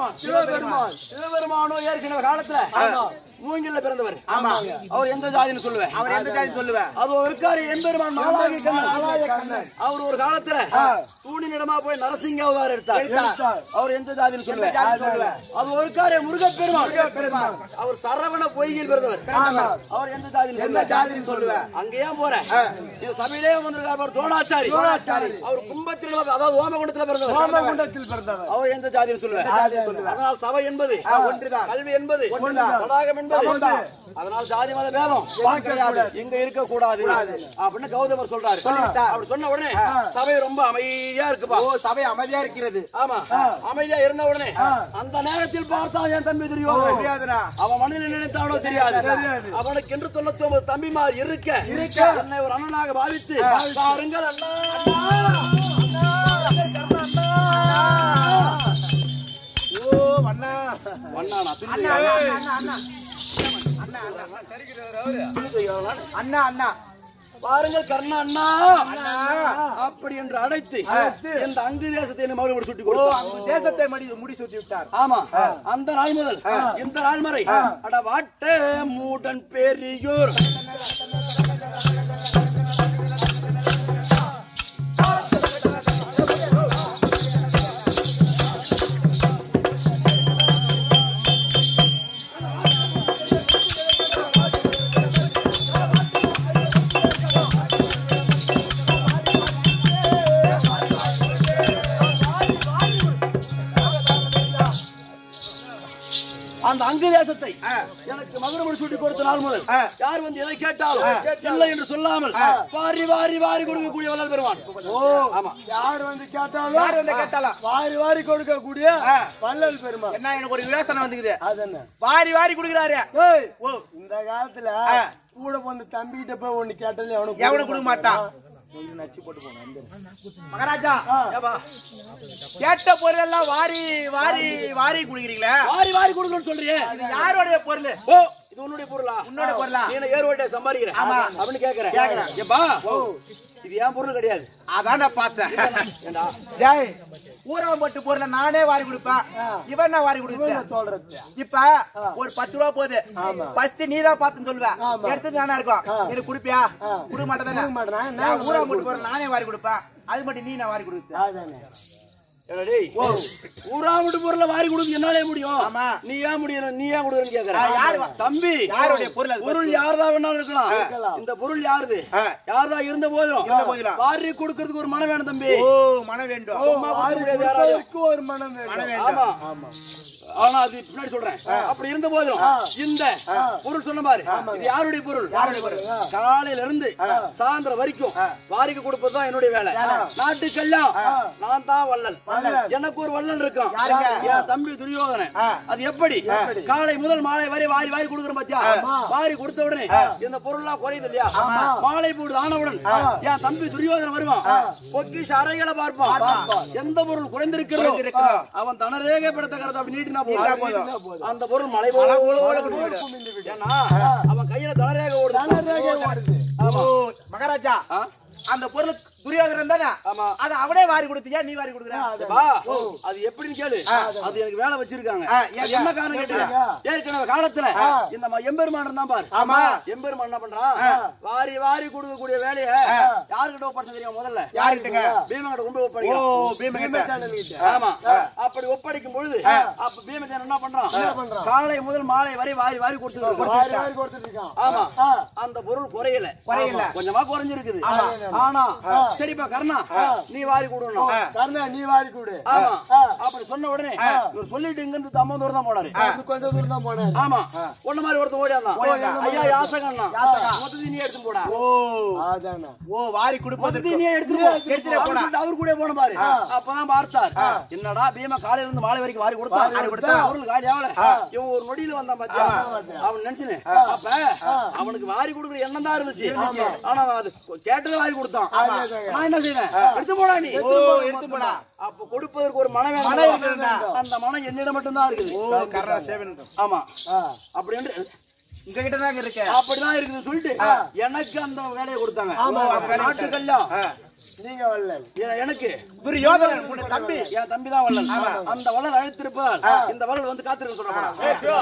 சிவபெருமான் சிவபெருமான் சிவபெருமானோ ஏற்கனவே காலத்துல மூங்கில்ல பிறந்தவர் ஆமா. அவர் எந்த ஜாதின்னு சொல்லுவேன் அவர் எந்த ஜாதி சொல்லுவேன் அது ஒரு இருக்காரு எம்பெருமான் மாலாகி கண்ணன் மாலாகி கண்ணன். அவர் ஒரு காலத்துல தூணினிடமா போய் நரசிங்க அவதாரம் எடுத்தார் எடுத்தார். அவர் எந்த ஜாதின்னு சொல்லுவேன் ஜாதி சொல்லுவேன் அது ஒரு காரிய முருகப்பெருமான் பெருமாள் அவர் சரவண பொய்யில் பிறந்தவர் பிறந்தவர். அவர் எந்த ஜாதின்னு எந்த சொல்லுவேன் ஜாதின்னு சொல்லுவேன் அங்க ஏன் போற இது சபையிலே வந்திருக்கார் பாரு, தோணாச்சாரி தோணாச்சாரி. அவர் கும்பத்தில் அதாவது ஓமகுண்டத்துல பிறந்தவர் சோமகுண்டத்தில் பிறந்தவர் அவர் எந்த ஜாதின்னு சொல்லுவேன் எந்த ஜாதின்னு சொல்லுவேன் அதனால் சபை என்பது ஆ, ஒன்றுதான். கல்வி என்பது ஒன்றுதான். தடாகம் என்பது சமம்தான். அதனால் ஜாதி மத பேதம் பார்க்கக்கூடாது. இங்க இருக்க கூடாது அப்படின்னு கௌதமர் சொல்றாரு சொல்லிட்டார். அப்படி சொன்ன உடனே சபை ரொம்ப அமைதியா இருக்குப்பா ஓ சபை அமைதியா இருக்கிறது ஆமா அமைதியா இருந்த உடனே அந்த நேரத்தில் பார்த்தா என் தம்பி தெரியும் புரியாதுடா அவன் மனதில் நினைத்தானோ தெரியாது அவனுக்கு என்று தொண்ணூத்தி ஒன்பது தம்பிமார் இருக்க இருக்க. என்னை ஒரு அண்ணனாக பாவித்து பாருங்கள் அண்ணா ஓ அண்ணா அண்ணா அண்ணா அண்ணா அண்ணா அண்ணா அண்ணா பாருங்கள் கர்ணா அண்ணா அண்ணா அப்படி என்று அழைத்து இந்த அங்கு தேசத்தை என்ன மறுபடி சுட்டி ஓ கொடுத்தார் அங்கு தேசத்தை மடி முடி சுத்தி விட்டார் ஆமா அந்த நாள் முதல் இந்த நாள் வரை அட வாட்ட மூடன் பெரியோர் அந்த அங்கு தேசத்தை ஆ. எனக்கு மகுடமுடி சூட்டி கொடுத்த நாள் முதல் ஆ. யார் வந்து எதை கேட்டாலும் இல்லை என்று சொல்லாமல் வாரி வாரி வாரி கொடுக்கக்கூடிய வள்ளல் பெறுவான் ஓ ஆமா யார் வந்து கேட்டாலும் யார் வந்து கேட்டாலும் வாரி வாரி கொடுக்கக்கூடிய ஆ. வள்ளல் பெருமா என்ன எனக்கு ஒரு யோசனை வந்துக்குது அதென்ன வாரி வாரி குடுக்குறாரு ஏய் ஓ இந்த காலத்துல ஆ. கூட வந்து தம்பிகிட்ட போய் ஒண்ணு கேட்டாலும் எவனுக்கு எவனும் கொடுக்க மாட்டான் மகாராஜா ஏப்பா, கேட்ட பொருள் எல்லாம் வாரி வாரி வாரி குடுக்குறீங்களே வாரி வாரி கொடுக்கணும்னு சொல்றியே இது யாருடைய பொருள் ஓ இது உன்னுடைய பொருளா உன்னோட பொருளா நீ என்ன ஏர்வாட்டை சம்பாதிக்கிற ஆமா. அப்படின்னு கேக்குறேன் கேக்குறேன். ஏப்பா இது என் பொருள் கிடையாது அதான் நான் பார்த்தேன் ஏண்டா டேய் ஊராம்பட்டு பொருளை நானே வாரி கொடுப்பேன் இவன் நான் வாரி கொடுப்பேன் சொல்றது இப்ப ஒரு பத்து ரூபா போகுது ஃபர்ஸ்ட் நீ தான் பார்த்துன்னு சொல்லுவேன் ஆமா. எடுத்து நானா இருக்கும் எனக்கு குடுப்பியா குடுக்க மாட்டேன் கொடுக்க மாட்டேன். நான் நான் ஊராம்பட்டு பொருள் நானே வாரி கொடுப்பேன் அது மட்டும் நீ நான் வாரி கொடுப்பேன் அதானே ஏடா டேய் ஊரா விட்டு பொருளை வாரி கொடுத்து என்னாலே முடியும் ஆமா. நீ ஏன் முடியும் நீ ஏன் கொடுக்குறேன்னு ஆ, யாரு கேக்குறேன் வா- தம்பி யாருடைய பொருள் அது பொருள் யார்தான் வேணாலும் இருக்கலாம் இருக்கலாம். இந்த பொருள் யாருது ஆ. யார்தான் இருந்த போதும் இருந்த போதிலும். வாரி கொடுக்கறதுக்கு ஒரு மனம் வேணும் தம்பி ஓ மனம் வேண்டும் சும்மா கொடுக்க வாரி முடியாது யாராலையும். கொடுப்பதற்கு ஒரு மனம் வேண்டும் ஆமா ஆனா அது பின்னாடி சொல்றேன் அப்படி இருந்த போதிலும் இந்த பொருள் சொன்ன பாரு இது யாருடைய பொருள் காலையில இருந்து சாயந்தரம் வரைக்கும் வாரிக்கு கொடுப்பதுதான் என்னுடைய வேலை நாட்டுக்கெல்லாம் நான் தான் வள்ளல் எனக்கு ஒரு வள்ளல் இருக்கான் என் தம்பி துரியோதனன் அது எப்படி காலை முதல் மாலை வரை வாரி வாரி கொடுக்குறோம் பாத்தியா வாரி கொடுத்த உடனே இந்த பொருள்லாம் குறையுது இல்லையா மாலை போடுது ஆனவுடன் என் தம்பி துரியோதனன் வருவான் பொக்கிஷ அறைகளை பார்ப்பான் எந்த பொருள் குறைந்திருக்கிறதோ குறைந்திருக்கிறதோ. அவன் தனரேகை படுத்த கருத்தை அப்படி நீட்டினா நீட்டினா போதும் போதும். அந்த பொருள் மலை போல ஏன்னா அவன் கையில தனரேகை ஓடுது தனரேகை ஓடுது. ஓ மகாராஜா ஆ? அந்த பொருள் துரியோதனன் தானே ஆமா. அது அவனே வாரி கொடுத்தியா நீ வாரி கொடுக்குற வா அது எப்படின்னு கேளு அது எனக்கு வேலை வச்சிருக்காங்க ஆ, அது என்ன காரணம் கேட்டீங்க ஏற்கனவே காலத்துல இந்த ம- எம்பெருமான் இருந்தான் பாரு ஆமா. எம்பெருமான் என்ன பண்றான் வாரி வாரி கொடுக்கக்கூடிய வேலையை யாருக்கிட்ட ஒப்படைச்ச தெரியும் முதல்ல யாருக்கிட்டங்க? பீமங்கிட்ட கொண்டு ஓ ஒப்படைக்கிறான் பீமகிட்ட ஆமா அப்படி ஒப்படைக்கும் பொழுது அப்ப பீமசேனன் என்ன பண்றான் காலை முதல் மாலை வரை வாரி வாரி கொடுத்துருக்கான் வாரி வாரி கொடுத்துட்டு இருக்கான் ஆமா அந்த பொருள் குறையல குறையல. கொஞ்சமா குறைஞ்சிருக்குது ஆனா சரிப்பா கர்ணா நீ வாரி கொடுக்கணும் கர்ணா நீ வாரி கொடு ஆமா அப்படி சொன்ன உடனே இவர் சொல்லிட்டு இங்க இருந்து தம்ம தூரம் தான் போனாரு அது கொஞ்சம் தூரம் தான் போனாரு ஆமா ஒண்ணு மாதிரி ஒருத்தன் ஓடியாந்தான் ஐயா யாசகண்ணா மொத்தத்தையும் நீ எடுத்து போடா ஓ அதானே ஓ வாரி கொடுப்பதற்கு மொத்தத்தையும் நீ எடுத்து போ எடுத்துட்டு போடா. அவர் அவர் கூட போன பாரு அப்பதான் பார்த்தார் என்னடா பீமா காலையில இருந்து மாலை வரைக்கும் வாரி கொடுத்தான் வாரி கொடுத்தா பொருள் காலி ஆகல இவன் ஒரு நொடியில வந்தான் பாத்தியா அவன் நினைச்சுனே அப்ப அவனுக்கு வாரி கொடுக்குற எண்ணம் தான் இருந்துச்சு ஆனா அது கேட்டதை வாரி கொடுத்தான் நான் என்ன செய்வேன் எடுத்து போடா நீ ஓ எடுத்து போடா அப்ப கொடுப்பதற்கு ஒரு மனம் மனம் வேணும் இருக்குதுடா. அந்த மனம் என்னிடம் மட்டும்தான் இருக்குது ஓ கர்ணா சேவன் ஆமா அப்படி என்று உங்க கிட்ட தான் இருக்கு அப்படிதான் இருக்குதுன்னு சொல்லிட்டு எனக்கு அந்த வேலையை கொடுத்தாங்க அந்த வேலையை நாட்டுக்கெல்லாம் நீங்க வள்ளல் எ- எனக்கு துரியோதனன் உன் தம்பி என் தம்பி தான் வள்ளல் அந்த வள்ளல் அழைத்திருப்பதால் இந்த வள்ளல் வந்து காத்திருக்க சொல்றேன்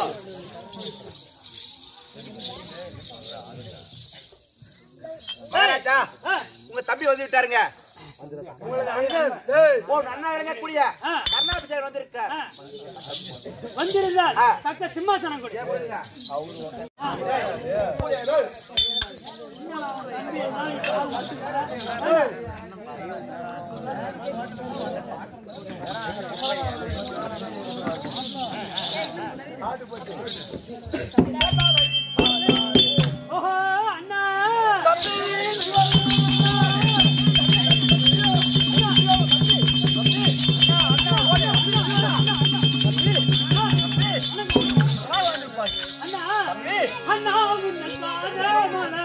மகாராஜா உங்க தம்பி வந்து விட்டாருங்க உங்களுக்கு அண்ணன் டேய் ஓ அண்ணா இறங்கக்கூடிய கர்ணாபிஷேகம் வந்திருக்கார் வந்திருந்தால் தக்க சிம்மாசனம் கொடு ஓஹோ அண்ணா அண்ணா அண்ணா உன்னல் பாதமலர்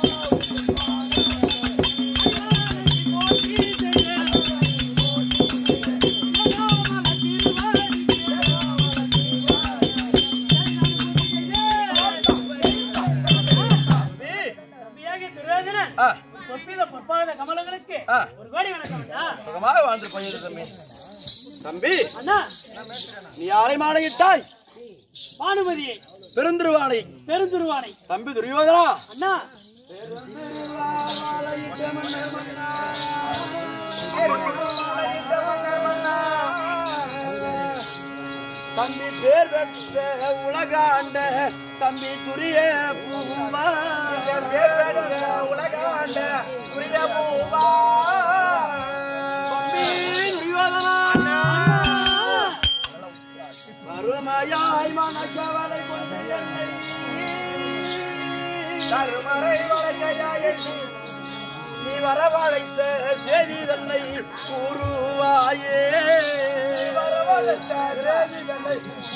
தம்பியாகிய துரியோதனன், ஆ, தொப்பில பொற்பாத கமலங்களுக்கு ஆ. ஒரு கோடி வணக்கம் அண்ணா. சுகமாக வாழ்ந்து போயிரு தம்பி தம்பி அண்ணா நீ யாரை மாலையிட்டாய் பானுமதியை பெருந்திருவானை பெருந்துருவானை தம்பி துரியோதனா அண்ணா தம்பி பேர் பெற்ற உலகாண்ட தம்பி துரிய பூவா உலகாண்ட புரிய பூவா தம்பி துரியோதனா வறுமையாய் மனக்கவலை கொண்டு என்னை கருமறை வளைக்கையா எண்ணி நீ வரவழைத்த செய்தி தன்னை கூறுவாயே வரவழைத்த தேவி தன்னை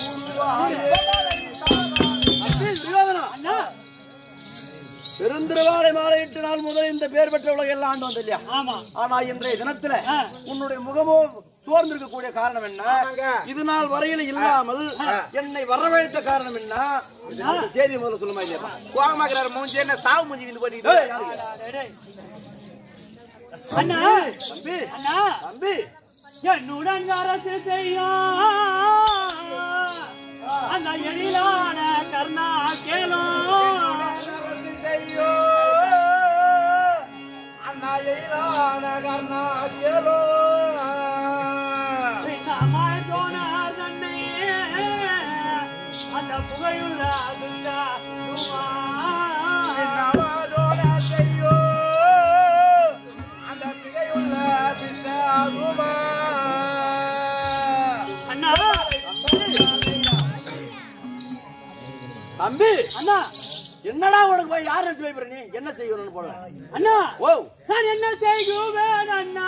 தம்பி துரியோதனா அண்ணா பெருந்திருவாளை மாலையிட்டு நாள் முதல் இந்த பேர் பெற்ற உலகம் எல்லாம் ஆண்டு வந்து இல்லையா ஆமா ஆனா இன்றைய தினத்துல ஆ. உன்னுடைய முகமோ சோர்ந்திருக்கக்கூடிய காரணம் என்ன ஆமாங்க. இது நாள் வரையில் இல்லாமல் என்னை வரவழைத்த காரணம் என்ன இந்த செய்தி முதல்ல சொல்லுமா இல்லையா கோகமாக்குறாரு மூஞ்சி என்ன சாவு மூஞ்சி வந்து ஏய், பண்ணிட்டு யாரு? டேய், டேய். அண்ணா தம்பி அண்ணா தம்பி என்னுடன் அரசு செய்யும் அந்த எழிலான கர்ணா கேளும் ஐயோ அண்ணா எயிலான கர்ணா கேளோ அம்மாய் போன தன்னை அந்த புகையுள்ள துர்கா துமா. நவாதோட செய்யோ அந்த மிகையுள்ள பிசாகுமா அண்ணா தம்பி அண்ணா என்னடா உனக்கு போய் யார் நினைச்சு பயப்படுற நீ என்ன செய்யணும்னு போல அண்ணா ஓ நான் என்ன செய்குவேன் அண்ணா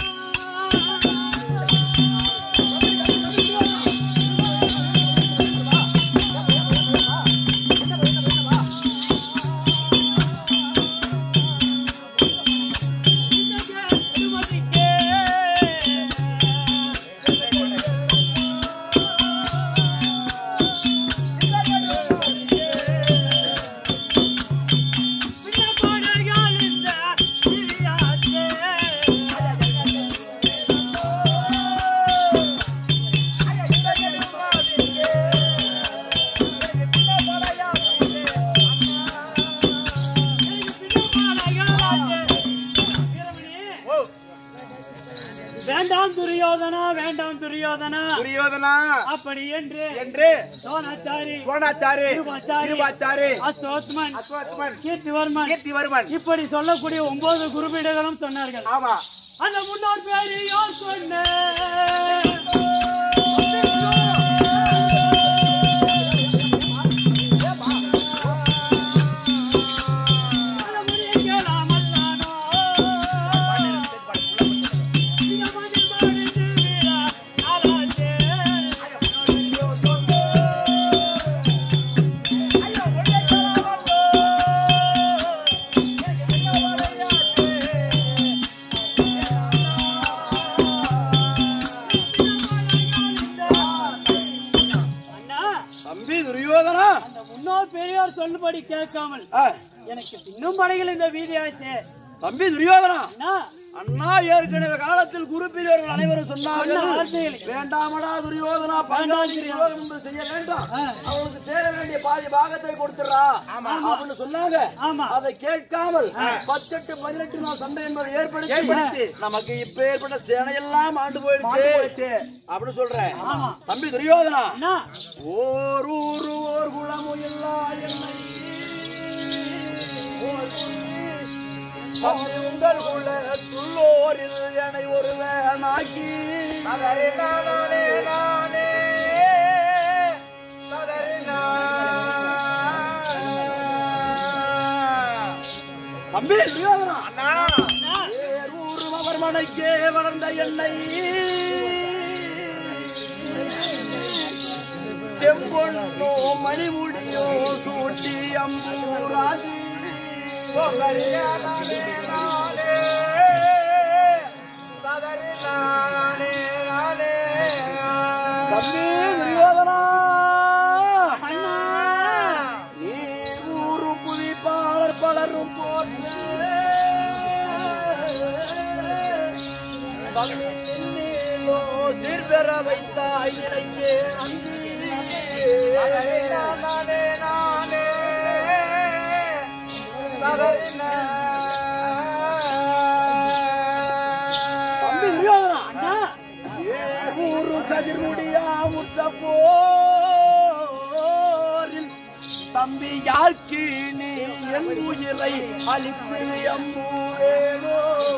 வேண்டாம் துரியோதனா வேண்டாம் துரியோதனா துரியோதனா அப்படி என்று என்று சோனாச்சாரி கோணாச்சாரி இருபாச்சாரி, இருபாச்சாரி அஸ்தோத்மன் அஸ்வத்மன் கீர்த்திவர்மன் கீர்த்திவர்மன் இப்படி சொல்லக்கூடிய ஒன்பது குருபீடங்களும் சொன்னார்கள் ஆமா அந்த முன்னோர் பேரையும் சொன்ன அண்ணா தம்பி துரியோதனா அந்த முன்னோர் பெரியோர் சொல்லுபடி கேட்காமல் ஆ, எனக்கு இன்னும் படைகள் இந்த வீதியாச்சு தம்பி துரியோதனா அண்ணா அண்ணா ஏற்கனவே காலத்தில் குரு பெரியவர்கள் அனைவரும் சொன்ன சொன்னார்கள் வார்த்தைகளை வேண்டாமடா துரியோதனா பண்டாதி துரியோதனம் என்று செய்ய வேண்டாம் அவனுக்கு சேர வேண்டிய பாதி பாகத்தை கொடுத்துறா அப்படின்னு சொன்னாங்க ஆமா. அதை கேட்காமல் பத்தெட்டு பதினெட்டு நாள் சண்டை என்பதை ஏற்படுத்தி ஏற்படுத்தி. நமக்கு இப்ப ஏற்பட்ட சேனையெல்லாம் ஆண்டு போயிடுச்சு போயிடுச்சு. அப்படின்னு சொல்றேன் ஆமா. தம்பி துரியோதனா அண்ணா ஓர் ஊரு ஓர் குளமும் இல்லா என்னை ஓர் குடி. தம்பி உங்கள் குலத்துள்ளோரில் என்னை ஒரு வேணாக்கி நானே நானே நானே தம்பி துரியோதனா அண்ணா வேறூர் அவர் மனைக்கே வளர்ந்த என்னை செம்பொன்னோ மணிமுடியோ சூட்டி அம்பூராசி தம்பி துரியோதனா அண்ணா நீ ஊரு புதிப்பாளர் பலரும் போற்று தன்னிலோ சீர்பெற வைத்தாய் இணைக்கே தம்பி துரியோதனா அண்ணா ஊரு கதிர்முடியா முத்த போரில் தம்பி யாழ்க்கு நீ என் உயிரை அழிப்பு எம்பூரேனோ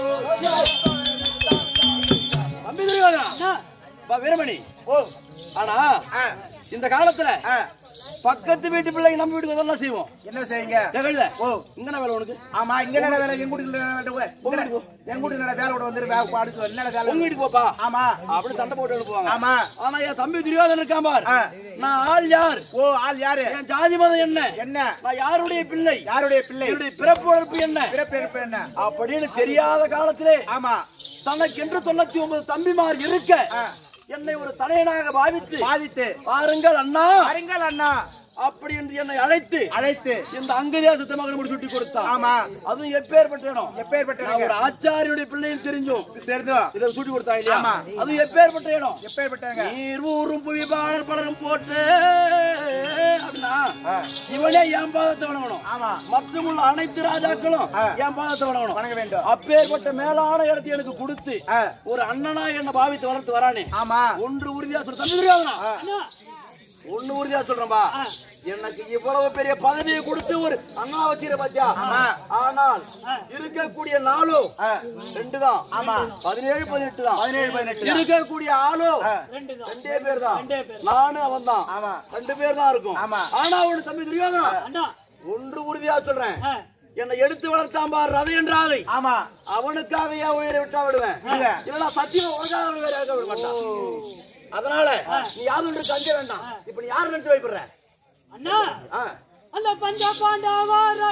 தம்பி துரியோதனா அண்ணா பா வீரமணி ஓ ஆனா ஆ, இந்த காலத்துல ஆ, பக்கத்து வீட்டு பிள்ளைங்க நம்ம வீட்டுக்கு அதெல்லாம் செய்வோம் என்ன செய்யுங்க ஏகல்ல ஓ இங்கன வேலை உனக்கு ஆமா இங்க என்ன வேலை எங்க வீட்டுக்கு என்ன வேலை கூட இங்க என்ன- எங்க வீட்டுக்கு என்ன வேலை கூட வந்துரு வேலை பாடுச்சு என்ன உங்க வேலை வீட்டுக்கு போப்பா ஆமா அப்படி சண்டை போட்டு அனுப்புவாங்க ஆமா ஆனா என் தம்பி துரியோதனன் இருக்கான் பார் ஆ. நான் ஆள் யார் ஓ ஆள் யாரு என் ஜாதி மதம் என்ன என்ன நான் யாருடைய பிள்ளை யாருடைய பிள்ளை என்னுடைய பிறப்பு வளர்ப்பு என்ன பிறப்பு பிறப்பு என்ன அப்படின்னு தெரியாத காலத்திலே ஆமா தனக்கென்று தொண்ணூத்தி ஒன்பது தம்பிமார் இருக்க ஆ. என்னை ஒரு தலையனாக பாவித்து பாதித்து பாருங்கள் அண்ணா பாருங்கள் அண்ணா அப்படி என்று என்னை அழைத்து அழைத்து இந்த அங்கதேசத்தை மகன் முடி சுட்டி கொடுத்தான் ஆமா அதுவும் எப்பேற்பட்ட இடம் நான் எப்பேற்பட்ட ஒரு ஆச்சாரியுடைய பிள்ளையும் தெரிஞ்சும் சேர்ந்தோ இதை சுட்டி கொடுத்தான் இல்லையா ஆமா. அதுவும் எப்பேற்பட்ட இடம் எப்பேற்பட்டங்க நீர் ஊரும் புவிபாளர் பலரும் போட்டு அப்படின்னா இவனே என் பாதத்தை வணங்கணும் ஆமா மற்றமுள்ள அனைத்து ராஜாக்களும் ஆ. என் பாதத்தை வணங்கணும் வணங்க வேண்டும் அப்பேற்பட்ட மேலான இடத்தை எனக்கு கொடுத்து ஆ, ஒரு அண்ணனா என்ன பாவித்து வளர்த்து வரானே ஆமா ஒன்று உறுதியா சொல்ற தம்பி துரியோதனா அண்ணா ஒண்ணு உறுதியா சொல்றேன்பா எனக்கு இவ்வளவு பெரிய பதவியை கொடுத்து ஒரு அண்ணா வச்சிர பாத்தியா ஆனால் இருக்கக்கூடிய நாளும் ஆ, ரெண்டு தான் ஆமா பதினேழு பதினெட்டு தான் பதினேழு பதினெட்டு இருக்கக்கூடிய ஆளும் ஆ, ரெண்டு தான் ரெண்டே பேர் தான் ரெண்டே பேர். நானும் அவன் தான் ஆமா ரெண்டு பேர் தான் இருக்கும் ஆமா. ஆனா ஒண்ணு தம்பி துரியோதனா அண்ணா ஒன்று உறுதியா சொல்றேன் ஆ, என்னை எடுத்து வளர்த்தான் பார் ரதை என்றாதை ஆமா அவனுக்காக ஏன் உயிரை விட்டா விடுவேன் விடுவேன். இல்லைன்னா சத்தியம் உனக்காக உயிரை இழக்க விட மாட்டான் அதனால நீ யாரும் ஒன்று கஞ்ச வேண்டாம் இப்ப நீ யாரு நினைச்சு வைப்படுற அண்ணா ஆ. அந்த பஞ்ச பாண்டவரை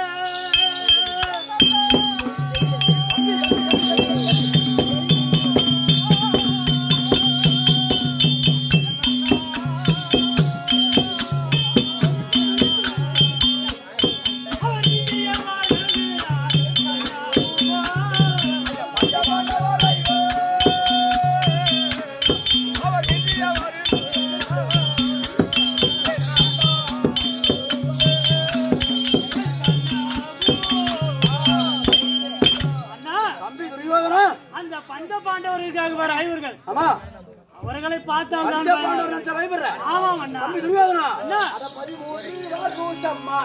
அண்ணா தம்பி துரியோதனா அந்த பஞ்ச பாண்டவர்களுக்காக வர ஐவர்கள் ஆமா அவர்களை பார்த்தால் பஞ்ச தான் பாண்டவர் நினைச்ச பயப்படுற ஆமாம் அண்ணா தம்பி துரியோதனா அண்ணா. அத பதிமூன்று வார் கூட்டம்மா.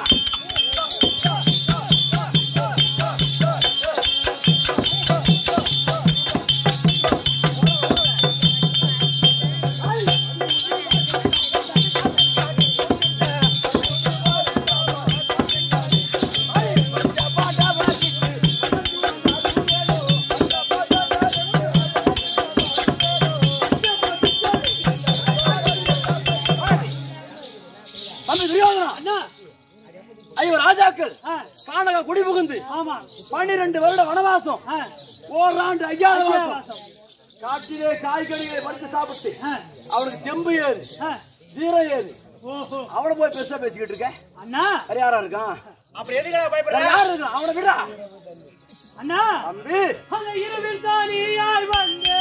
தம்பி துரியோதனா அண்ணா ஐயோ ராஜாக்கள் ஆ, கானக குடி புகுந்து ஆமா பன்னிரண்டு வருட வனவாசம் ஆ, ஓராண்டு ஐயாவது மாசம் வாசம். காட்டிலே காய்கறிகளை பறித்து சாப்பிட்டு ஆ, அவனுக்கு தெம்பு ஏது ஆ. வீரம் ஏது ஓஹோ அவனை போய் பெருசா பேசிக்கிட்டு இருக்க அண்ணா வேற யாரா இருக்கான் அப்புறம் எதுக்கு வேற பயப்படுற யாரு இருக்கா அவனை விடா அண்ணா தம்பி அந்த இரவில் தானியாய் வந்து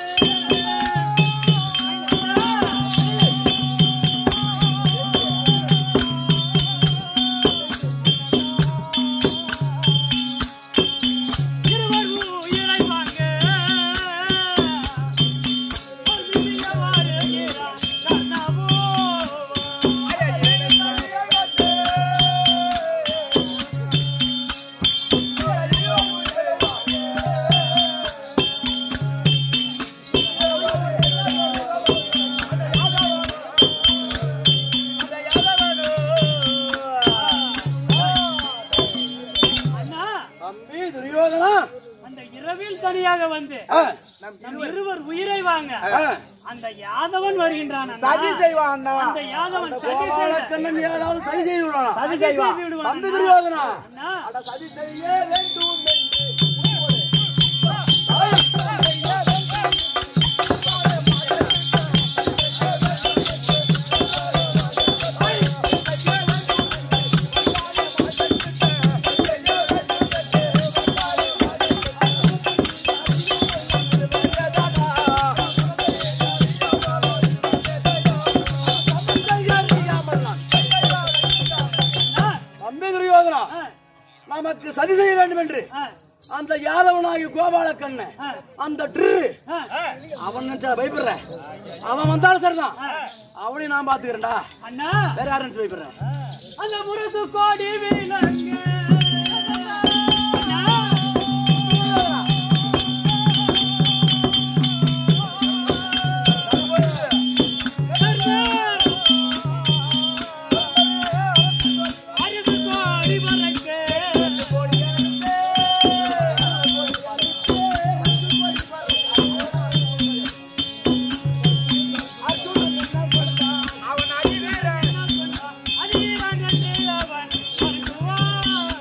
இருவர் உயிரை வாங்க ஒரு திவ்யவாறு ஈரா கண்ணாவோ அண்ணா தம்பி துரியோதனா அந்த இரவில் தனியாக வந்து ஆ, நம் இருவர் உயிரை வாங்க ஆ. அந்த யாதவன் வருகின்றான் அண்ணா. சதி செய்வான் அண்ணா அந்த யாதவன் சதி செய்த- கோபாலக்கண்ணன் ஏதாவது சரி செய்து விடலாம் சதி சதி செய்வான் செய்து விடுவான் தம்பி அண்ணா. துரியோதனா அண்ணா, அட சதி செய்ய வேண்டும் அண்ணா, தம்பி துரியோதனா ஆ, நமக்கு சதி செய்ய வேண்டும் என்று ஆ, அந்த யாதவனாகி கோபாலக்கண்ணன் ஆ. அந்த ட்ரு ஆ. அவன் நினைச்சா பயப்படுற அவன் வந்தாலும் சரிதான் அவனையும் நான் பாத்துக்கிறேன்டா அண்ணா வேற யாரும் நினைச்சு பயப்படுறேன் அந்த முரசு கோடி விலங்கு அண்ணா, அரிசி கோடி வரைக்கு அவன் அதிவீரன் அதிவீரன் என்று அவன் வருகுவான்.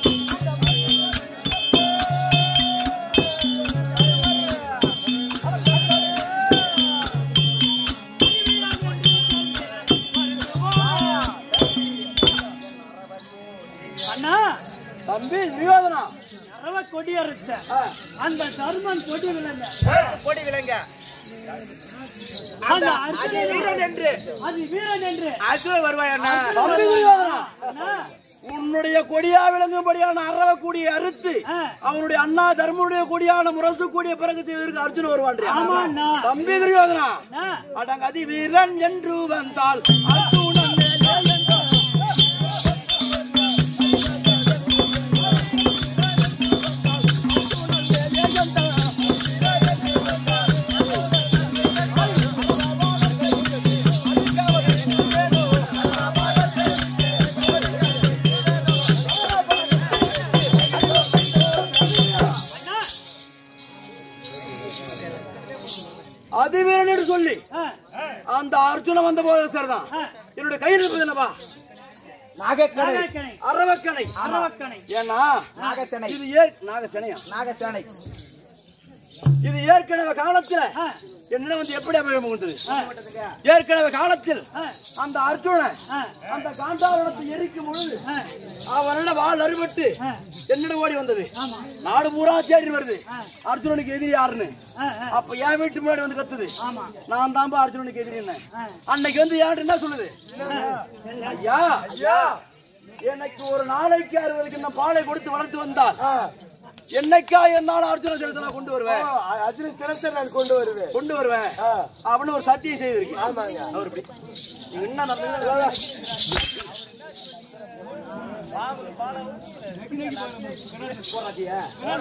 அண்ணா தம்பி துரியோதனா அரவ கொடி அறுத்த ஆ. அந்த தர்மன் கொடி விளங்க கொடி விலங்க அந்த அது அர்ஜுனன் வீரன் என்று அது வீரன் என்று அசுவ வருவாய் அண்ணா தம்பி துரியோதனா அண்ணா, உன்னுடைய கொடியா விளங்கும்படியான அறவ கொடியை அறுத்து ஆ. அவனுடைய அண்ணா தர்மனுடைய கொடியான முரசு கொடிய பிறகு செய்வதற்கு அர்ஜுன் வருவான் ஆமா அண்ணா. தம்பி துரியோதனா அண்ணா, அடங்கதி வீரன் என்று வந்தால் அர்ஜுனன் மேலே என்றால். அண்ணா, அதிவீரன் என்று சொல்லி ஆ, அந்த அர்ஜுனன் வந்த போது சரிதான் ஆ. என்னுடைய கையில் இருப்பது என்னப்பா நாகக்கடை நாகக்கணை, அரவக்கணை அரவக்கணை. ஏன்னா நாகசனை இது ஏ நாகசனையா நாகசனை இது ஏற்கனவே காலத்துல ஆ, என்னிடம் வந்து எப்படி அமைய புகுந்தது ஆ, ஏற்கனவே காலத்தில் ஆ, அந்த அர்ஜுனன் ஆ, அந்த காண்டாவரத்தை எரிக்கும் பொழுது ஆ, அவனோட வாள் அறுபட்டு ஆ. என்னிடம் ஓடி வந்தது ஆமா. நாடு பூரா தேடி வருது ஆ. அர்ஜுனனுக்கு எதிரி யாருன்னு ஆ, ஆ, அப்ப என் வீட்டு முன்னாடி வந்து கத்துது ஆமா. நான் தான்பா அர்ஜுனனுக்கு எதிரின்னு ஆ. அன்னைக்கு வந்து யார்கிட்ட என்ன சொல்லுது ஐயா ஐயா எனக்கு ஒரு நாளைக்கு அறுபதுக்கு இந்த பாலை கொடுத்து வளர்த்து வந்தால் என்னைக்கா என்னாலும் அர்ஜுன ஜலத்தை நான் கொண்டு வருவேன் அர்ஜுன தினத்தை நான் கொண்டு வருவேன் கொண்டு வருவேன் அப்படின்னு ஒரு சத்தியம் செய்திருக்கு அவர் இப்படி நீங்க என்ன நல்லது போராட்டியா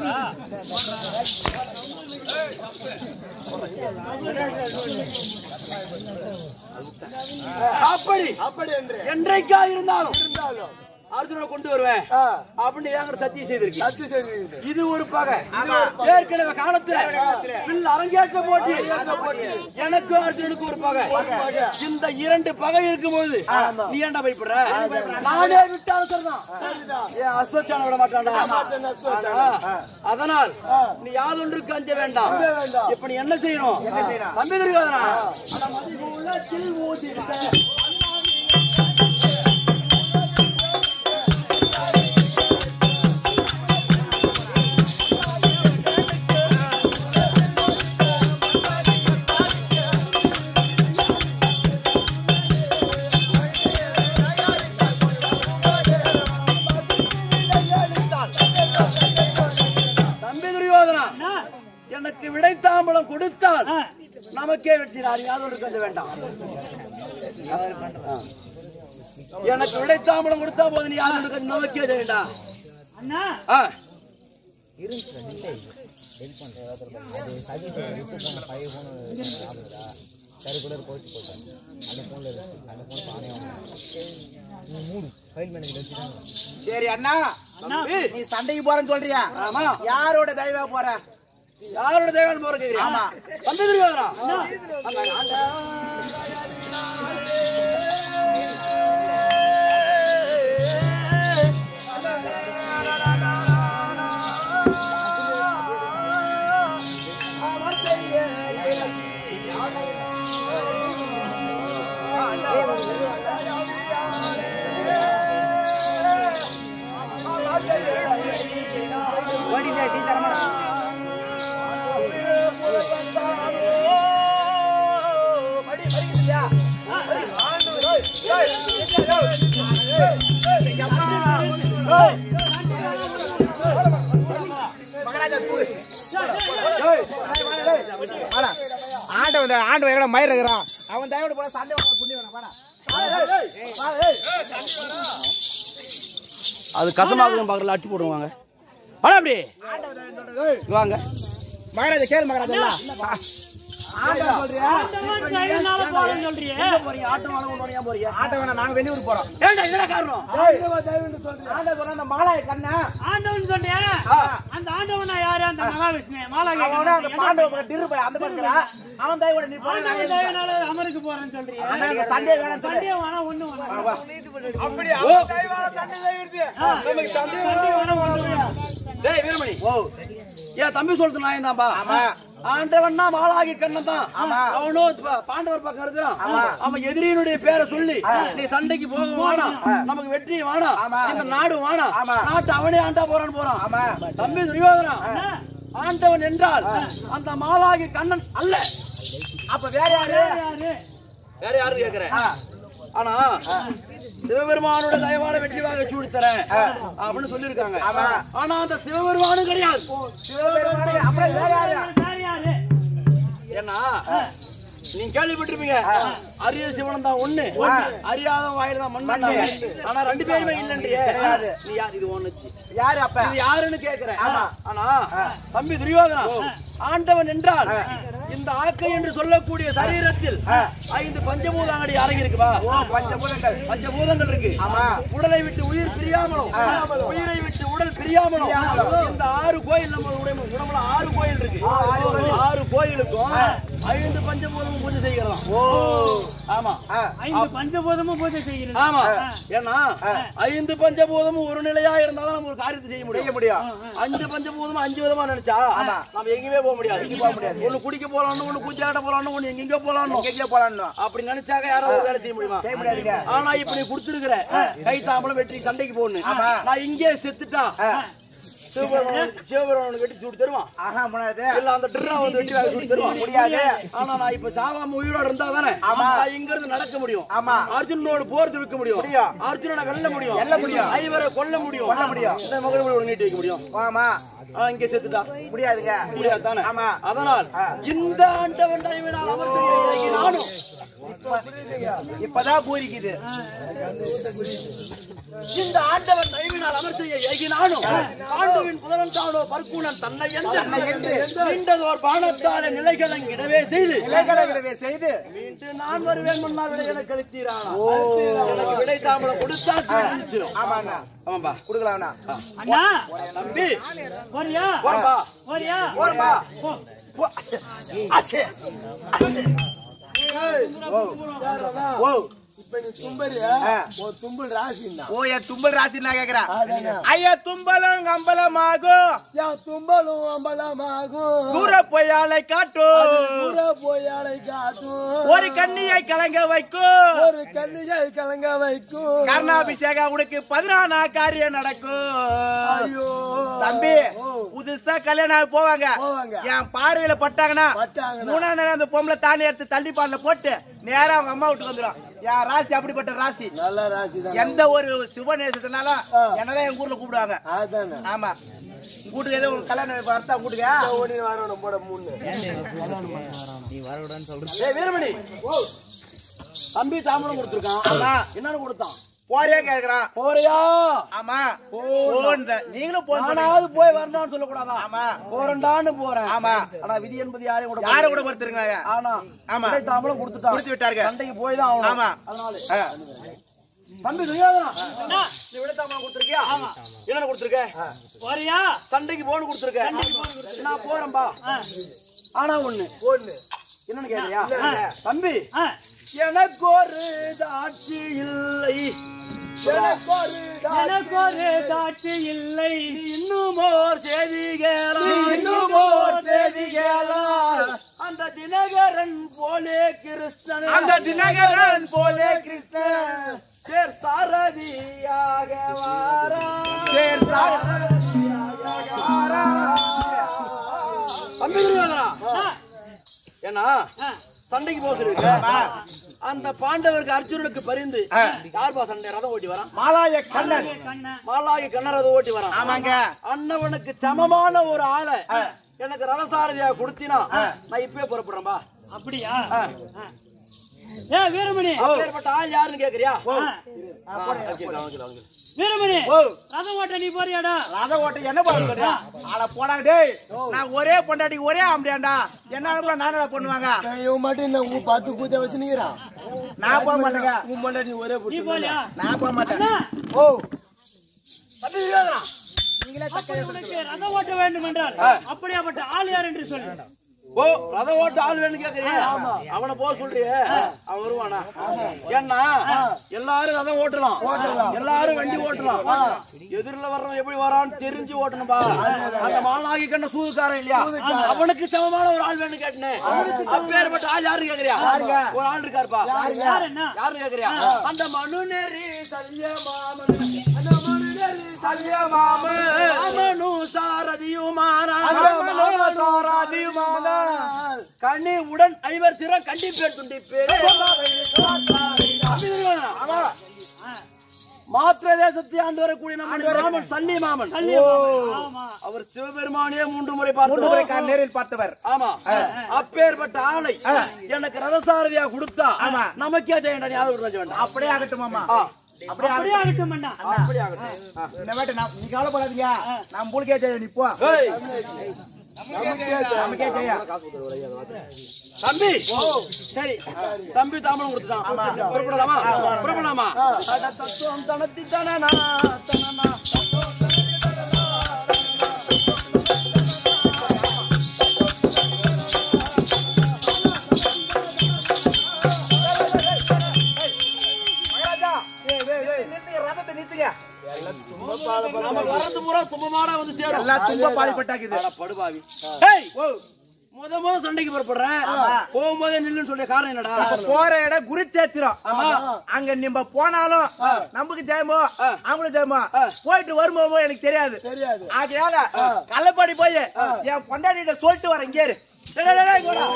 அப்படி அப்படி என்று என்றைக்கா இருந்தாலும் இருந்தாலும் அர்ஜுனனை கொண்டு வருவேன் ஆ, அப்படின்னு என்கிட்ட சத்தியம் செய்திருக்கு ரத்து செய்திருக்கிறது. இது ஒரு பகை ஏற்கனவே காலத்துல வில் அரங்கேற்ற போட்டி எனக்கு அர்ஜுனனுக்கு ஒரு பகை இந்த இரண்டு பகை இருக்கும்போது நீ ஏன்டா பயப்படுற நானே விட்டாலும் சரிதான் ஏன் அஸ்வச்சான விட மாட்டான்டா ஆனா, அதனால் நீ யாதொன்றுக்கு அஞ்ச வேண்டாம் வேண்டாம். இப்ப நீ என்ன செய்யணும் தம்பி தெரியாதா உள்ளத்தில் ஊதித்த எனக்கு விடைத்தாம்பளம் கொடுத்தால் ஆ. நமக்கே வெற்றி நான் யாதோடு கண்டு வேண்டாம் ஆ. எனக்கு விடைத்தாம்பளம் கொடுத்தா போது நீ யாதோடு கண்டு நமக்கே வேண்டாம் அண்ணா ஆ. சரி அண்ணா தம்பி, நீ சண்டைக்கு போறேன்னு சொல்றியா ஆமா யாரோட தயவா போற யாரோட தேவன் போற கேக்குறீங்க ஆமா. வந்து திருவாரா வாடா. ஆண்டவன் தான், ஆண்டவன் எங்கடா மயிர் இருக்கிறான் அவன் தயவோட போல சண்டை வர புண்ணியம் வேணாம், வாடா. அது கசமாகுதுன்னு பாக்குறல அட்டி போடுவாங்க வாடா அப்படி ஆண்டவன் தயவுன்னு சொல்றது, ஏய், இங்க வாங்க மகராஜா கேளு மகராஜா எல்லாம். ஆண்டவன் சொல்றியா ஆண்டவன் கையினால போறேன்னு சொல்றியே எங்க போறீங்க ஆட்டம் வாங்க போறீங்க போறீங்க ஆண்டவன் நாங்க வெளியூர் போறோம் ஏன்டா என்ன காரணம் ஆண்டவன் சொன்னா அந்த மாலாய கண்ணா ஆண்டவன் சொன்னியா அந்த ஆண்டவனா யாரு அந்த மகாவிஷ்ணு மாலா அவன் அந்த பாண்டவ பக்கம் டிரு போய் அந்த பக்கம் இருக்கிறான். அவன் தயவோட நீ போற நாங்க ஆண்டவன் தயவுனால அமருக்கு போறேன்னு சொல்றியே அண்ணா, அந்த சண்டையே வேணாம்னு சொல்லு. சண்டே வேணா ஒண்ணு வேணாம் ஓ, சண்டே வேணா ஒண்ணு வேணாம் டேய் வீரமணி ஓ ஏன் தம்பி சொல்றது நான் தான்பா ஆமா. ஆண்டவன்னா மாலாகி கண்ணன் தான் ஆமா. அவனோ ப- பாண்டவர் பக்கம் இருக்கிறான் ஆமா. அவன் எதிரியினுடைய பேரை சொல்லி நீ சண்டைக்கு போக வேணாம் நமக்கு வெற்றி வேணாம் ஆமா. இந்த நாடு வேணாம் ஆமா. நாட்டு அவனே ஆண்டா போறான்னு போறான் ஆமா தம்பி துரியோதனா ஆண்டவன் என்றால் அந்த மாலாகி கண்ணன் அல்ல அப்ப வேற யாரு யாரு வேற யாரும் கேக்குறேன் ஆ. ஆனா சிவபெருமானோட தயவால வெற்றி வாங்க சூடி தரேன் அப்படின்னு சொல்லிருக்காங்க ஆமா. ஆனா அந்த சிவபெருமானும் கிடையாது சிவபெருமானே, அப்புறம் வேற யாரு வேற யாரு ஏன்னா நீங்க கேள்விப்பட்டிருப்பீங்க அரிய சிவனம் தான் ஒண்ணு அறியாத வாயில தான் மண் ஆனா ரெண்டு பேருமே இல்லன்றியே கிடையாது. நீ யார் இது ஒண்ணு யாரு அப்ப இது யாருன்னு கேக்குறேன் ஆனா தம்பி துரியோதனா ஆண்டவன் என்றால் இந்த ஆக்கை என்று சொல்லக்கூடிய சரீரத்தில் ஐந்து பஞ்சபூதங்கடி அடங்கி இருக்குவா பஞ்சபூதங்கள் பஞ்சபூதங்கள் இருக்கு ஆமா. உடலை விட்டு உயிர் பிரியாமலும் உயிரை விட்டு உடல் பிரியாமலும் இந்த ஆறு கோயில் நம்ம உடம்பு உடம்புல ஆறு கோயில் இருக்கு ஆறு கோயிலுக்கும் ஐந்து பஞ்சபூதமும் பூஜை செய்கிறதாம் ஓ ஆமா ஆ. ஐந்து பஞ்சபூதமும் பூஜை செய்கிறது ஆமா ஏன்னா ஐந்து பஞ்சபூதமும் ஒரு நிலையா இருந்தாலும் நம்ம ஒரு காரியத்தை செய்ய செய்ய முடியும் முடியும் அஞ்சு பஞ்சபூதமும் அஞ்சு விதமா நினைச்சா நம்ம எங்கேயுமே போக முடியாது போக முடியாது ஒண்ணு குடிக்க போலாம்னு ஒண்ணு கூச்சாட்ட போலாம்னு ஒண்ணு எங்கெங்க போலாம்னு எங்கேயோ போலான்னு அப்படி நினைச்சாக்க யாராவது ஒரு வேலை செய்ய முடியுமா செய்ய முடியாதுங்க. ஆனா இப்ப நீ கொடுத்துருக்கிற கை தாம்பளம் வெற்றி சண்டைக்கு போகணும் நான் இங்கே செத்துட்டா சிவபெருமான் சிவபெருமானுக்கு வெட்டி சூடு தருவான் ஆஹா முன்னாடி இல்ல அந்த ட்ரா வந்து வெட்டி வாங்கி சூடு தருவான் முடியாது. ஆனா நான் இப்ப சாவாம உயிரோட இருந்தா தானே நான் இங்க இருந்து நடக்க முடியும் ஆமா. அர்ஜுனோடு போர் திருக்க முடியும் முடியும். அர்ஜுனனை வெல்ல முடியும் வெல்ல முடியும். ஐவரை கொல்ல முடியும் கொல்ல முடியும். இந்த மகள் ஒரு நீட்டி வைக்க முடியும் ஆமா ஆனா இங்க செத்துட்டா முடியாதுங்க முடியாது தானே ஆமா. அதனால் இந்த ஆண்டவன் டைவினால் அவர் செய்ய நானும் இப்பதான் பூரிக்குது இந்த ஆண்டவன் தயவினால் அமர் செய்ய ஏகினானும் ஆண்டவின் புதவன் தானோ பர்க்குணன் தன்னை என்று மீண்டதோர் பானத்தாலே நிலைகளங்கிடவே செய்து இலைக்கடகடவே செய்து மீண்டு நான் வருவேன் முன்னால் விடைகளை கழித்தீரானா எனக்கு விடை தாம்பளம் கொடுத்தா தீர்ந்துச்சிரும். ஆமா அண்ணா ஆமாப்பா குடுக்கலாம்ண்ணா அண்ணா தம்பி போறியா போறப்பா போறியா போறப்பா போ. அச்சே ஓ இப்ப நீ தும்பறியா உன் தும்பல் ராசின்னா ஓ என் தும்பல் ராசி நான் கேக்குறேன் ஐயா தும்பலும் கம்பளமாகும் என் தும்பலும் அம்பலமாகும் தூர பொய்யாலை காட்டும் தூர போய் அலை காட்டும் ஒரு கண்ணியை கலங்க வைக்கும் ஒரு கண்ணியை கலங்க வைக்கும் கர்ணாபிஷேகம் உனக்கு பதினானா காரியம் நடக்கும் ஐயோ தம்பி புதுசா கல்யாணம் ஆகி போவாங்க போவாங்க. என் பார்வையில பட்டாங்கன்னா பட்டாங்கன்னா. மூணாம் நேரம் அந்த பொம்பளை தானி எடுத்து தள்ளி பால்ல போட்டு நேரா அவங்க அம்மா வீட்டுக்கு வந்துடும் என் ராசி அப்படிப்பட்ட ராசி நல்ல ராசி தான் எந்த ஒரு சுப நேசத்தினாலும் என்னதான் எங்க ஊர்ல கூப்பிடுவாங்க அதானே ஆமா கூட்டுக்கு ஏதோ ஒரு கல்யாணம் வரத்தா கூட்டுக்க ஓடி வரணும் போட மூணு ஏய் வீரமணி தம்பி தாம்பரம் கொடுத்துருக்கான் ஆமா. என்னன்னு கொடுத்தான் போறியா கேக்குறான் போறியா ஆமா போன்ற நீங்களும் போன் பண்ணுங்க. நானாவது போய் வரணும்னு சொல்லக்கூடாதா ஆமா போறேன்டான்னு போறேன் ஆமா ஆனா விதி என்பது யாரையும் கூட யார கூட பொறுத்துருங்க ஆனா ஆமா. விடை தாம்பரம் கொடுத்துட்டான் கொடுத்து விட்டாருங்க. சண்டைக்கு போய் தான் ஆகணும் ஆமா. அதனால ஆ. தம்பி துரியோதனா நீ விடை தாம்பரம் கொடுத்துருக்கியா ஆமா என்னன்னு கொடுத்துருக்க போறியா சண்டைக்கு போன் கொடுத்துருக்க நான் போறேன்பா ஆனா ஒண்ணு ஒண்ணு என்னன்னு கேக்குறியா தம்பி ஆ, எனக்கு ஒரு தாட்சி இல்லை எனக்கு ஒரு எனக்கு ஒரு தாட்சி இல்லை இன்னும் ஓர் செய்தி கேளாய். இன்னும் ஓர் செய்தி கேளாய். அந்த தினகரன் போலே கிருஷ்ணன் அந்த தினகரன் போலே கிருஷ்ணன் சேர் சாரதியாக வாரா தம்பி துரியோதனா ஏன்னா சண்டைக்கு போக சொல்லிருக்க அந்த பாண்டவருக்கு அர்ஜுனனுக்கு பரிந்து யார்பா சண்டை ரதம் ஓட்டி வரான் மாலாய கண்ணன் கண்ணன் மாலாகி கண்ணரதம் ஓட்டி வரான் ஆமாங்க அண்ணவனுக்கு சமமான ஒரு ஆளை எனக்கு ரதசாரதியா கொடுத்தினா நான் இப்பவே புறப்படுறேன்பா அப்படியா ஆ. ஏ வீரமணி அப்பேற்பட்ட ஆள் யாருன்னு கேக்குறியா ஆ, ஆ, வைக்கிறேன், வைக்கிறேன், வைக்கிறேன். வீரமணி ஓ ரதம் ஓட்ட நீ போறியாடா ரத ஓட்ட என்ன பாருங்க ஆட போடா டேய் நான் ஒரே பொண்டாட்டி ஒரே ஆம்படியாண்டா என்ன கூட நானடா பண்ணுவாங்க இவன் மட்டும் என்ன உன் பத்து கூத்த வச்சுனுக்கிறான் நான் போக மாட்டேங்க உன் பொண்டாட்டி ஒரே நீ புட்டு போலியா நான் போக மாட்டேன் அண்ணா, ஓ தம்பி துரியோதனா, நீங்களே அப்படி உனக்கு ரதம் ஓட்ட வேண்டும் என்றால் அப்படியாப்பட்ட ஆள் யார் என்று சொல்லு ஓ ரத ஓட்ட ஆள் வேணும் கேக்குறியா அவனை போக சொல்றியே அவன் வருவானா ஏன்னா எல்லாரும் ரதம் ஓட்டலாம் எல்லாரும் வண்டி ஓட்டலாம் எதிரில வர்றவன் எப்படி வரான்னு தெரிஞ்சு ஓட்டணும்பா அந்த மாலாகி கண்ட சூதுக்காரன் இல்லையா அவனுக்கு சமமான ஒரு ஆள் வேணும் கேட்டேன் அப்பேற்பட்ட ஆள் யாரு கேக்குறியா ஒரு ஆள் இருக்காருப்பா யார் என்ன யாரு கேக்குறியா அந்த மனுநெறி சல்யமாமன் அந்த மனுநெறி சல்யமாமன் ராமனு சாரதியுமானா கண்ணி உடன் ஐவர் சிற கண்டிப்பேர் துண்டிப்பேர் மாத்திர தேசத்தை ஆண்டு வரக்கூடிய நம்ம ராமன் சல்லி மாமன் ஆமா அவர் சிவபெருமானே மூன்று முறை மூன்று முறை பார்த்து நேரில் பார்த்தவர் ஆமா அப்பேற்பட்ட ஆளை எனக்கு ரதசாரதியா கொடுத்தா ஆமா. நமக்கே செய்யண்டா ஞாபகம் வச்சுக்க வேண்டாம் அப்படியே ஆகட்டும் மாமா ஆ, அப்படியே அப்படியே ஆகட்டும் அண்ணா அப்படி ஆகட்டும் ஆ. இந்த வாட்டி நான் நீ கவலைப்படாதீங்க நான் புலிக்கே செய்ய நீ போ ஏய், நமக்கே செய்ய தம்பி சரி தம்பி தாமரம் கொடுத்துட்டான் புறப்படலாமா புறப்படலாமா அட தத்துவம் தனத்தி தனனா தனனா நிறுத்துங்க ரதத்தை நிறுத்துங்க நமக்கு வரது பூரா தும்பமாடா வந்து சேரும் எல்லாம் தும்ப பாதிப்பட்டாக்குது அட படுபாவி ஏய் முத முத சண்டைக்கு புறப்படுறேன் போகும்போதே நில்லுன்னு சொல்லிய காரணம் என்னடா இப்ப போற இடம் குருச்சேத்திரம் அங்க நம்ம போனாலும் நமக்கு ஜெயமோ அவங்களுக்கு ஜெயமோ போயிட்டு வரும்போது எனக்கு தெரியாது தெரியாது ஆகையால கள்ளப்பாடி போய் என் பொண்டாட்டிட்ட சொல்லிட்டு வரேன் இங்கே இரு. டேய், டேய், டேய், போடா.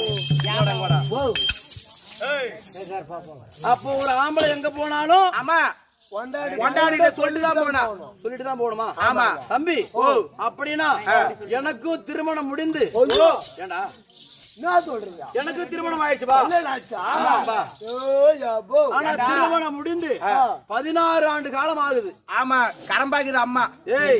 அப்போ ஒரு ஆம்பளை எங்க போனாலும் ஆமா கொண்டாடி பொண்டாட்டிட்ட சொல்லிட்டு தான் போனா சொல்லிட்டு தான் போகணுமா ஆமா. தம்பி அப்படின்னா எனக்கும் திருமணம் முடிந்து ஏண்டா என்ன சொல்றீங்க எனக்கு திருமணம் ஆயிடுச்சுப்பா என்னடாச்சா? ஆமாப்பா. ஓய் அப்போ ஆனா திருமணம் முடிந்து பதினாறு ஆண்டு காலம் ஆகுது ஆமா கரம்பாக்குது அம்மா ஏய்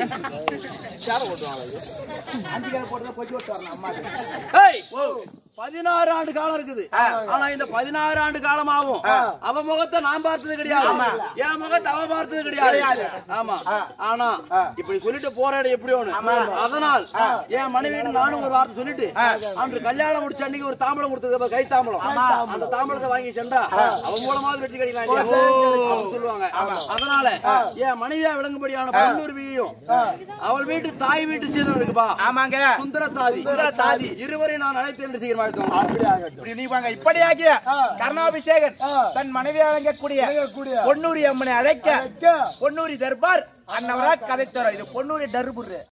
அஞ்சு கால போட்டு போய் விட்டு வரணும் அம்மா ஏய் பதினாறு ஆண்டு காலம் இருக்குது ஆனா இந்த பதினாறு ஆண்டு காலமாகும் அவ முகத்தை நான் பார்த்தது கிடையாது என் முகத்தை அவ பார்த்தது கிடையாது ஆமா ஆனா இப்படி சொல்லிட்டு போற இடம் எப்படி ஒண்ணு அதனால் என் மனைவி நானும் ஒரு வார்த்தை சொல்லிட்டு அன்று கல்யாணம் முடிச்ச அன்னைக்கு ஒரு தாம்பலம் கொடுத்தது கை தாம்பலம் அந்த தாம்பலத்தை வாங்கி சென்றா அவன் மூலமாவது வெற்றி கிடைக்கலாம் இல்லையா? அப்படின்னு சொல்லுவாங்க அதனால என் மனைவியா விளங்கும்படியான பொண்ணுரிமையும் அவள் வீட்டு தாய் வீட்டு சீதனம் இருக்குப்பா ஆமாங்க சுந்தர தாதி சுந்தர தாதி. இருவரை நான் அழைத்து என்று சீக்கிரம் அழைத்தோம் அப்படி ஆகட்டும் இப்படி நீ வாங்க இப்படியாகிய கர்ணாபிஷேகன் ஆ. தன் மனைவி அழங்கக்கூடிய கூடிய பொன்னூரி அம்மனை அழைக்க அழைக்க. பொன்னூரி தர்பார் அன்னவரா கதை தரோம் இது பொன்னூரி தர்புரு